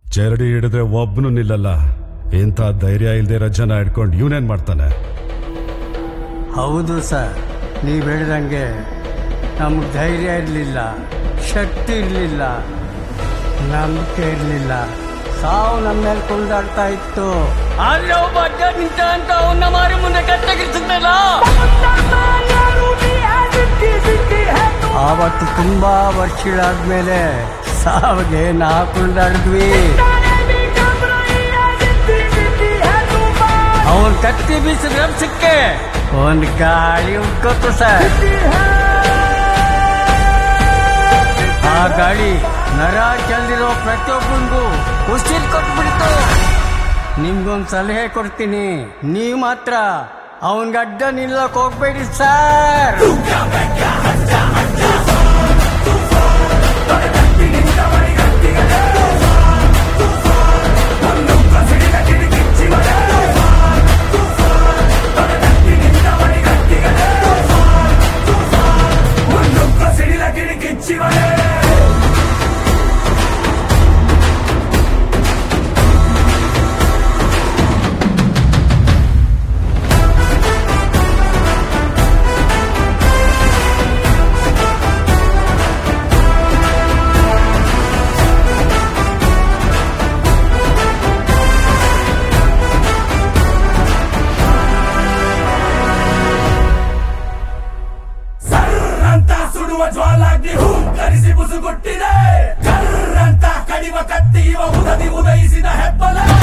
ಚರಡಿ ಹಿಡಿದ್ರೆ ಒಬ್ಬನು ನಿಲ್ಲಲ್ಲ ಇಂಥ ಧೈರ್ಯ ಇಲ್ದೇ ಇರೋ ಜನ ಹಿಡ್ಕೊಂಡು ಇವನೇನ್ ಮಾಡ್ತಾನೆ ಹೌದು ಸರ್ ನೀವು ಹೇಳಿದಂಗೆ ನಮ್ಗೆ ಧೈರ್ಯ ಇರಲಿಲ್ಲ ಶಕ್ತಿ ಇರಲಿಲ್ಲ ನಂಬಿಕೆ ಇರಲಿಲ್ಲ ಸಾವು ನಮ್ಮ ಮೇಲೆ ಕುಲ್ದಾಡ್ತಾ ಇತ್ತು ಆದ್ರೆ ಒಬ್ಬ ಅಡ್ಡ ನಿಂತ ಅಂತ ಅವನ್ನ ಮಾರಿ ಮುಂದೆ ಕತ್ತಗಿರ್ತಿದ್ದಲ್ಲ ಆವತ್ತು ತುಂಬಾ ವರ್ಷಗಳಾದ್ಮೇಲೆ ಸಾವಿಗೆ ನಾ ಕುಲ್ದಾಡಿದ್ವಿ ಅವನ್ ಕತ್ತಿ ಬೀಸಿದ ರಭಸಕ್ಕೆ ಒಂದ್ ಗಾಳಿ ಉಟ್ಕೋತು ಸರ್ ಆ ಗಾಳಿ ನರ ಚೆಲ್ದಿರೋ ಪ್ರತಿಯೊಬ್ಬನಿಗೂ ಉಸಿರು ಕೊಟ್ಬಿಡ್ತು ನಿಮ್ಗೊಂದ್ ಸಲಹೆ ಕೊಡ್ತೀನಿ ನೀವ್ ಮಾತ್ರ ಅವನ್ ಅಡ್ಡ ನಿಲ್ಲಕ್ ಹೋಗ್ಬೇಡಿ ಸರ್ ಸರ್ರಂತ ಸುಡುವ ಜ್ವಾಲಾಗ್ನಿ ಹೂಂಕರಿಸಿ ಬುಸುಗುಟ್ಟಿದೆ ಕರ್ರಂತ ಕಡಿವ ಕತ್ತಿ ಇವ ಉದದಿ ಉದಯಿಸಿದ ಹೆಬ್ಬಲ